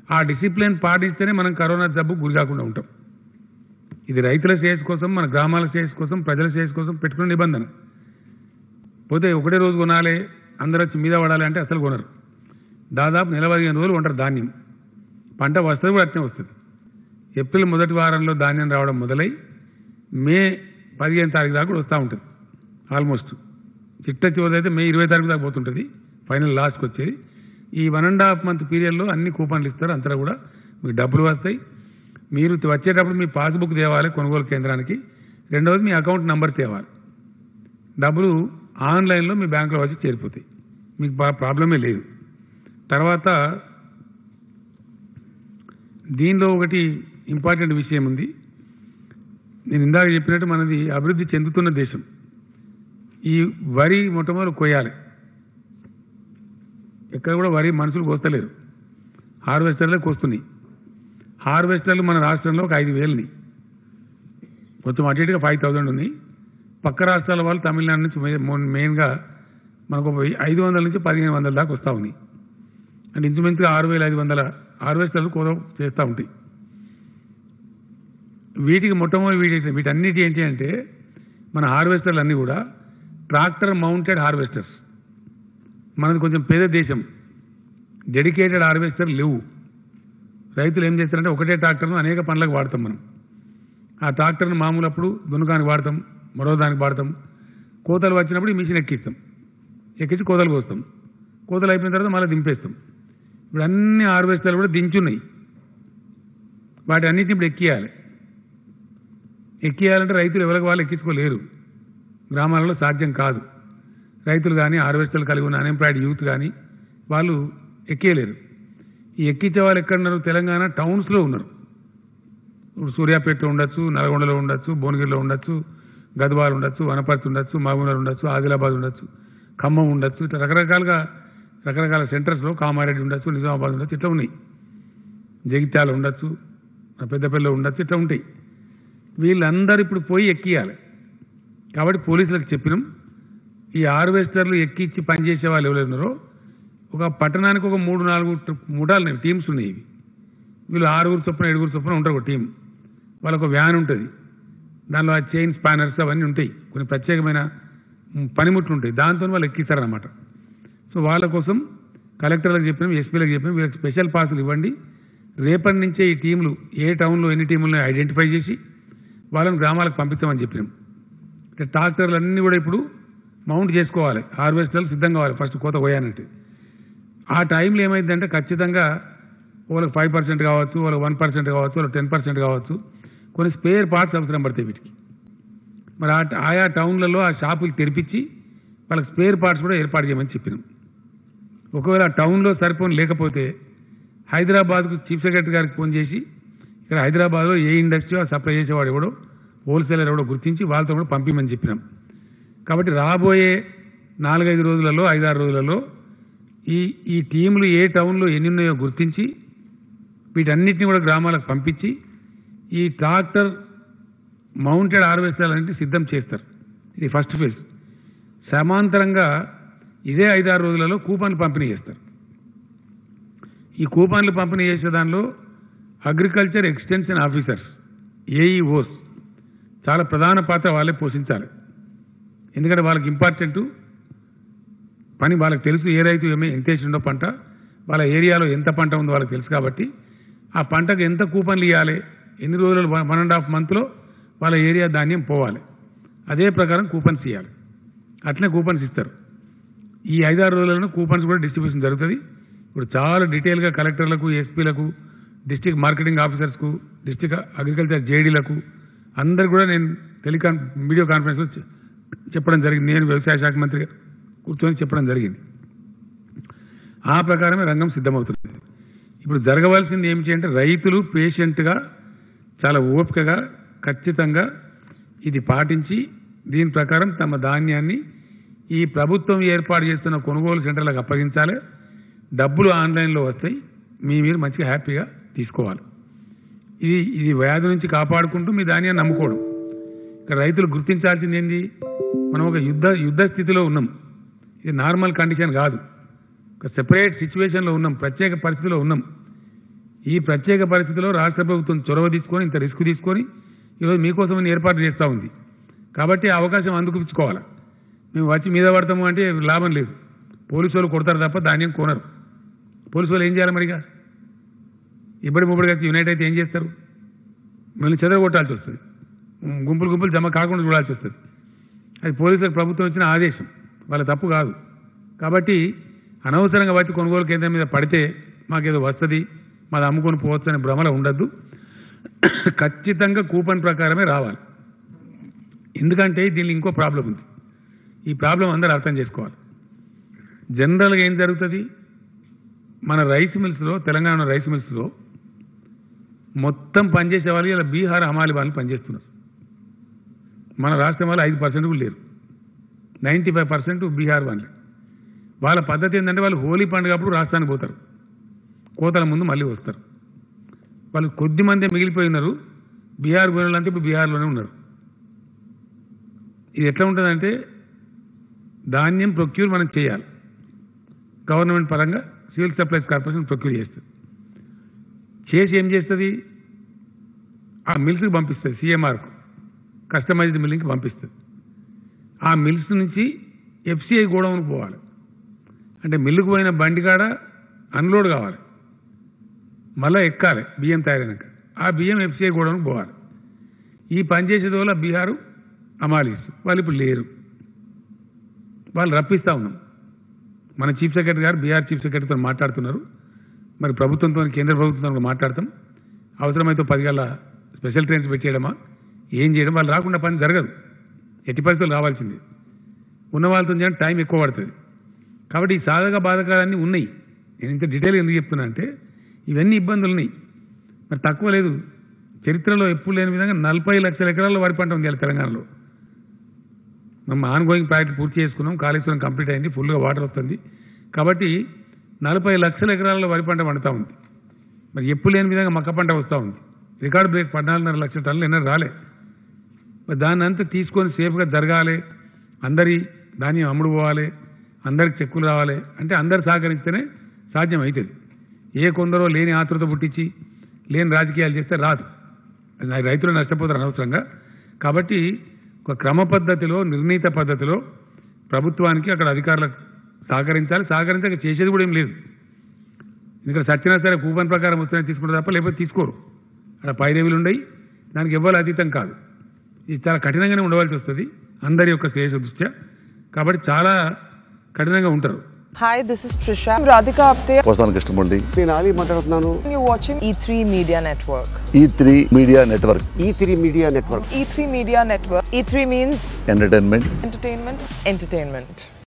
ఆ డిసిప్లిన్ పాటిస్తేనే మనం కరోనా జబ్బు గురి కాకుండా ఉంటాం ఇది రైతుల శ్రేయస్ కోసం మన గ్రామాల శ్రేయస్ కోసం ప్రజల శ్రేయస్ కోసం పెట్టుకున్న నిబంధన పోతే ఒకటే రోజు కొనాలి అందరూ వచ్చి మీద పడాలి అంటే అసలు కొనరు దాదాపు నెల పదిహేను రోజులు కొంటారు ధాన్యం పంట వస్తుంది కూడా అట్నే వస్తుంది ఏప్రిల్ మొదటి వారంలో ధాన్యం రావడం మొదలై మే పదిహేను తారీఖు దాకా కూడా వస్తూ ఉంటుంది ఆల్మోస్ట్ చిట్ట చివరి అయితే మే ఇరవై తారీఖు దాకా పోతుంటుంది ఫైనల్ లాస్ట్కి వచ్చేది ఈ వన్ అండ్ హాఫ్ మంత్ పీరియడ్లో అన్ని కూపన్లు ఇస్తారు అంతా కూడా మీకు డబ్బులు వస్తాయి మీరు వచ్చేటప్పుడు మీ పాస్బుక్ తేవాలి కొనుగోలు కేంద్రానికి రెండవది మీ అకౌంట్ నంబర్ తేవాలి డబ్బులు ఆన్లైన్లో మీ బ్యాంకులో వచ్చి చేరిపోతాయి మీకు బా- ప్రాబ్లమే లేదు తర్వాత దీనిలో ఒకటి ఇంపార్టెంట్ విషయం ఉంది నేను ఇందాక చెప్పినట్టు మనది అభివృద్ధి చెందుతున్న దేశం ఈ వరి మొట్టమొదటి కొయ్యాలి ఎక్కడ కూడా వరి మనుషులు కోస్తలేరు హార్వెస్టర్లే కోస్తున్నాయి హార్వెస్టర్లు మన రాష్ట్రంలో ఒక ఐదు వేలని కొంచెం అటు ఇటుగా ఫైవ్ థౌజండ్ ఉన్నాయి పక్క రాష్ట్రాల వాళ్ళు తమిళనాడు నుంచి మె- మొ- మెయిన్గా మనకు ఒక వెయ్యి- ఐదు వందల నుంచి పదిహేను వందల దాకా వస్తూ ఉన్నాయి అంటే ఇంచుమించుగా ఆరు వేల ఐదు వందల హార్వెస్టర్లు కోత చేస్తూ ఉంటాయి వీటికి మొట్టమొదటి వీటి వీటన్నిటి ఏంటి అంటే మన హార్వెస్టర్లు అన్నీ కూడా ట్రాక్టర్ మౌంటెడ్ హార్వెస్టర్స్ మనది కొంచెం పేద దేశం డెడికేటెడ్ హార్వెస్టర్ లేవు రైతులు ఏం చేస్తారంటే ఒకటే ట్రాక్టర్ను అనేక పనులకు వాడతాం మనం ఆ ట్రాక్టర్ను మామూలు అప్పుడు దున్నకానికి వాడతాం మరో దానికి వాడతాం కోతలు వచ్చినప్పుడు ఈ మిషన్ ఎక్కిస్తాం ఎక్కించి కోతలు కోస్తాం కోతలు అయిపోయిన తర్వాత మళ్ళీ దింపేస్తాం ఇప్పుడు అన్ని హార్వెస్టర్లు కూడా దించున్నాయి వాటి అన్నిటిని ఇప్పుడు ఎక్కియాలి ఎక్కియాలంటే రైతులు ఎవరికి వాళ్ళు ఎక్కించుకోలేరు గ్రామాలలో సాధ్యం కాదు రైతులు కానీ హార్వెస్టర్లు కలిగి ఉన్న అన్ఎంప్లాయిడ్ యూత్ కానీ వాళ్ళు ఎక్కేయలేరు ఈ ఎక్కించే వాళ్ళు ఎక్కడున్నారు తెలంగాణ టౌన్స్లో ఉన్నారు ఇప్పుడు సూర్యాపేట ఉండొచ్చు నల్గొండలో ఉండొచ్చు భువనగిరిలో ఉండొచ్చు గద్వాల్ ఉండొచ్చు వనపర్తి ఉండొచ్చు మహబూబ్నగర్ ఉండొచ్చు ఆదిలాబాద్ ఉండొచ్చు ఖమ్మం ఉండొచ్చు ఇట్లా రకరకాలుగా రకరకాల సెంటర్స్లో కామారెడ్డి ఉండొచ్చు నిజామాబాద్ ఉండొచ్చు ఇట్లా ఉన్నాయి జగిత్యాల ఉండొచ్చు పెద్దపల్లి ఉండొచ్చు ఇట్లా ఉంటాయి వీళ్ళందరూ ఇప్పుడు పోయి ఎక్కియాలి కాబట్టి పోలీసులకు చెప్పినాం ఈ హార్వెస్టర్లు ఎక్కించి పనిచేసే వాళ్ళు ఎవరు ఉన్నారో ఒక పట్టణానికి ఒక మూడు నాలుగు ట- ముఠాలు ఉన్నాయి, టీమ్స్ ఉన్నాయి ఇవి వీళ్ళు ఆరుగురు చొప్పున ఏడుగురు చొప్పున ఉంటారు ఒక టీం వాళ్ళకు ఒక వ్యాన్ ఉంటుంది దానిలో ఆ చైన్ స్పానర్స్ అవన్నీ ఉంటాయి కొన్ని ప్రత్యేకమైన మ్, పనిముట్లు ఉంటాయి దాంతో వాళ్ళు ఎక్కిస్తారనమాట సో వాళ్ళ కోసం కలెక్టర్లకు చెప్పినాం ఎస్పీలకు చెప్పినాం వీళ్ళకి స్పెషల్ పాసులు ఇవ్వండి రేపటి నుంచే ఈ టీంలు ఏ టౌన్లో ఎన్ని టీములను ఐడెంటిఫై చేసి వాళ్ళని గ్రామాలకు పంపిస్తామని చెప్పినాం అంటే ట్రాక్టర్లు అన్నీ కూడా ఇప్పుడు మౌంట్ చేసుకోవాలి హార్వెస్టర్లు సిద్ధం కావాలి ఫస్ట్ కోత పోయానంటే ఆ టైంలో ఏమైందంటే ఖచ్చితంగా వాళ్ళకి ఫైవ్ పర్సెంట్ కావచ్చు వాళ్ళకి వన్ పర్సెంట్ కావచ్చు వాళ్ళకి టెన్ పర్సెంట్ కావచ్చు కొన్ని స్పేర్ పార్ట్స్ అవసరం పడతాయి వీటికి మరి ఆ ఆయా టౌన్లలో ఆ షాపులు తెరిపించి వాళ్ళకి స్పేర్ పార్ట్స్ కూడా ఏర్పాటు చేయమని చెప్పినాం ఒకవేళ ఆ టౌన్లో సరిపోని లేకపోతే హైదరాబాద్కు చీఫ్ సెక్రటరీ గారికి ఫోన్ చేసి ఇక్కడ హైదరాబాద్లో ఏ ఇండస్ట్రీ ఆ సప్లై చేసేవాడు ఎవడో హోల్సేలర్ ఎవడో గుర్తించి వాళ్ళతో కూడా పంపించమని చెప్పినాం కాబట్టి రాబోయే నాలుగైదు రోజులలో ఐదారు రోజులలో ఈ ఈ టీంలు ఏ టౌన్లో ఎన్ని ఉన్నాయో గుర్తించి వీటన్నిటిని కూడా గ్రామాలకు పంపించి ఈ ట్రాక్టర్ మౌంటెడ్ హార్వెస్టర్ అనేది సిద్ధం చేస్తారు ఇది ఫస్ట్ ఫేజ్ సమాంతరంగా ఇదే ఐదారు రోజులలో కూపన్లు పంపిణీ చేస్తారు ఈ కూపన్లు పంపిణీ చేసే దానిలో అగ్రికల్చర్ ఎక్స్టెన్షన్ ఆఫీసర్స్ ఏఈఓస్ చాలా ప్రధాన పాత్ర వాళ్ళే పోషించాలి ఎందుకంటే వాళ్ళకి ఇంపార్టెంట్ పని వాళ్ళకి తెలుసు ఏ రైతు ఏమే ఎంత వేసిండో పంట వాళ్ళ ఏరియాలో ఎంత పంట ఉందో వాళ్ళకి తెలుసు కాబట్టి ఆ పంటకు ఎంత కూపన్లు ఇవ్వాలి ఎన్ని రోజులు వన్ అండ్ హాఫ్ మంత్లో వాళ్ళ ఏరియా ధాన్యం పోవాలి అదే ప్రకారం కూపన్స్ ఇవ్వాలి అట్లనే కూపన్స్ ఇస్తారు ఈ ఐదారు రోజులలో కూపన్స్ కూడా డిస్ట్రిబ్యూషన్ జరుగుతుంది ఇప్పుడు చాలా డీటెయిల్గా కలెక్టర్లకు ఎస్పీలకు డిస్టిక్ మార్కెటింగ్ ఆఫీసర్స్కు డిస్టిక్ అగ్రికల్చర్ జేడీలకు అందరు కూడా నేను టెలికాన్ వీడియో కాన్ఫరెన్స్లో చె- చెప్పడం జరిగింది నేను వ్యవసాయ శాఖ మంత్రి కూర్చొని చెప్పడం జరిగింది ఆ ప్రకారమే రంగం సిద్ధమవుతుంది ఇప్పుడు జరగవలసింది ఏమిటి అంటే రైతులు పేషెంట్గా చాలా ఓపికగా ఖచ్చితంగా ఇది పాటించి దీని ప్రకారం తమ ధాన్యాన్ని ఈ ప్రభుత్వం ఏర్పాటు చేస్తున్న కొనుగోలు సెంటర్లకు అప్పగించాలి డబ్బులు ఆన్లైన్లో వస్తాయి మీ మీరు మంచిగా హ్యాపీగా తీసుకోవాలి ఇది ఇది వ్యాధి నుంచి కాపాడుకుంటూ మీ ధాన్యాన్ని నమ్ముకోవడం ఇక్కడ రైతులు గుర్తించాల్సింది ఏంది మనం ఒక యుద్ధ యుద్ధ స్థితిలో ఉన్నాం ఇది నార్మల్ కండిషన్ కాదు ఒక సెపరేట్ సిచ్యువేషన్లో ఉన్నాం ప్రత్యేక పరిస్థితిలో ఉన్నాం ఈ ప్రత్యేక పరిస్థితిలో రాష్ట్ర ప్రభుత్వం చొరవ తీసుకొని ఇంత రిస్క్ తీసుకొని ఈరోజు మీకోసం ఏర్పాటు చేస్తూ ఉంది కాబట్టి ఆ అవకాశం అందుకుపించుకోవాలి మేము వచ్చి మీద పడతాము అంటే లాభం లేదు పోలీసు వాళ్ళు కొడతారు తప్ప ధాన్యం కొనరు పోలీసు వాళ్ళు ఏం చేయాలి మరిగా ఇబ్బడి ముబ్బడి కలిసి యునైట్ అయితే ఏం చేస్తారు మళ్ళీ చెదరగొట్టాల్సి వస్తుంది ఉమ్, గుంపులు గుంపులు జమ కాకుండా చూడాల్సి వస్తుంది అది పోలీసులకు ప్రభుత్వం ఇచ్చిన ఆదేశం వాళ్ళ తప్పు కాదు కాబట్టి అనవసరంగా వచ్చి కొనుగోలు కేంద్రం మీద పడితే మాకేదో వస్తుంది మాది అమ్ముకొని పోవచ్చు అనే భ్రమలో ఉండద్దు ఖచ్చితంగా కూపన్ ప్రకారమే రావాలి ఎందుకంటే దీనిలో ఇంకో ప్రాబ్లం ఉంది ఈ ప్రాబ్లం అందరూ అర్థం చేసుకోవాలి జనరల్గా ఏం జరుగుతుంది మన రైస్ మిల్స్లో తెలంగాణ రైస్ మిల్స్లో మొత్తం పనిచేసే వాళ్ళు ఇలా బీహార్ హమాలి వాళ్ళు పనిచేస్తున్నారు మన రాష్ట్రం వాళ్ళు ఐదు పర్సెంట్ కూడా లేరు నైంటీ ఫైవ్ పర్సెంట్ బీహార్ వాళ్ళే వాళ్ళ పద్ధతి ఏంటంటే వాళ్ళు హోలీ పండుగ అప్పుడు రాష్ట్రానికి పోతారు కోతల ముందు మళ్ళీ వస్తారు వాళ్ళు కొద్ది మందే మిగిలిపోయి ఉన్నారు బీహార్ పోయిన వాళ్ళంతా ఇప్పుడు బీహార్లోనే ఉన్నారు ఇది ఎట్లా ఉంటుందంటే ధాన్యం ప్రొక్యూర్ మనం చేయాలి గవర్నమెంట్ పరంగా సివిల్ సప్లైస్ కార్పొరేషన్ ప్రొక్యూర్ చేస్తుంది చేసి ఏం చేస్తుంది ఆ మిల్స్కి పంపిస్తుంది సీఎంఆర్కు కస్టమైజ్డ్ మిల్లింగ్కి పంపిస్తుంది ఆ మిల్స్ నుంచి ఎఫ్సిఐ గోడౌన్కి పోవాలి అంటే మిల్లుకు పోయిన బండి కాడ అన్లోడ్ కావాలి మళ్ళీ ఎక్కాలి బియ్యం తయారైనాక ఆ బియ్యం ఎఫ్సిఐ గోడౌన్కి పోవాలి ఈ పని చేసేది వల్ల బీహారు అమాలీస్ వాళ్ళు ఇప్పుడు లేరు వాళ్ళు రప్పిస్తూ ఉన్నాం మన చీఫ్ సెక్రటరీ గారు బీహార్ చీఫ్ సెక్రటరీతో మాట్లాడుతున్నారు మరి ప్రభుత్వంతో కేంద్ర ప్రభుత్వంతో కూడా మాట్లాడతాం అవసరమైతే పది గల స్పెషల్ ట్రైన్స్ పెట్టేయడమా ఏం చేయడం వాళ్ళు రాకుండా పని జరగదు ఎట్టి పరిస్థితులు రావాల్సిందే ఉన్న వాళ్ళతో చేయడం టైం ఎక్కువ పడుతుంది కాబట్టి ఈ సాధక బాధకాలన్నీ ఉన్నాయి నేను ఇంత డీటెయిల్ ఎందుకు చెప్తున్నా అంటే ఇవన్నీ ఇబ్బందులు ఉన్నాయి మరి తక్కువ లేదు చరిత్రలో ఎప్పుడు లేని విధంగా నలభై లక్షల ఎకరాల్లో వరి పంట ఉంది ఇవాళ తెలంగాణలో మనం ఆన్ గోయింగ్ ప్రాజెక్ట్ పూర్తి చేసుకున్నాం కాళేశ్వరం కంప్లీట్ అయింది ఫుల్గా వాటర్ వస్తుంది కాబట్టి నలభై లక్షల ఎకరాల్లో వరి పంట పండుతూ ఉంది మరి ఎప్పుడు లేని విధంగా మక్క పంట వస్తూ ఉంది రికార్డ్ బ్రేక్ పద్నాలుగున్నర లక్షల టన్నులు ఎన్నో రాలే మరి దాన్ని అంతా తీసుకొని సేఫ్గా జరగాలి అందరి ధాన్యం అమ్ముడు పోవాలి అందరికి చెక్కులు రావాలి అంటే అందరు సహకరిస్తేనే సాధ్యం అవుతుంది ఏ కొందరో లేని ఆతృత పుట్టించి లేని రాజకీయాలు చేస్తే రాదు అది నా- రైతులు నష్టపోతారు అనవసరంగా కాబట్టి ఒక క్రమ పద్ధతిలో నిర్ణీత పద్ధతిలో ప్రభుత్వానికి అక్కడ అధికారులకు సహకరించాలి సహకరించక చేసేది కూడా ఏం లేదు ఇంకా సచ్చినా సరే కూపన్ ప్రకారం వస్తేనే తీసుకుంటారు తప్ప లేకపోతే తీసుకోరు అక్కడ పైరేవులు ఉండయి దానికి ఎవ్వరు అతీతం కాదు ఇది చాలా కఠినంగానే ఉండవలసి వస్తుంది అందరి యొక్క శ్రేయస్సు దృష్ట్యా కాబట్టి చాలా కఠినంగా ఉంటారు Hi, this is Trisha. I'm Radhika Apte. వస్తాను కృష్ణమూర్తి నేను ఆలీ మాట్లాడుతున్నాను You're watching E3 Media Network. E three media network E three media network E3 Media Network. E3 means entertainment entertainment, entertainment.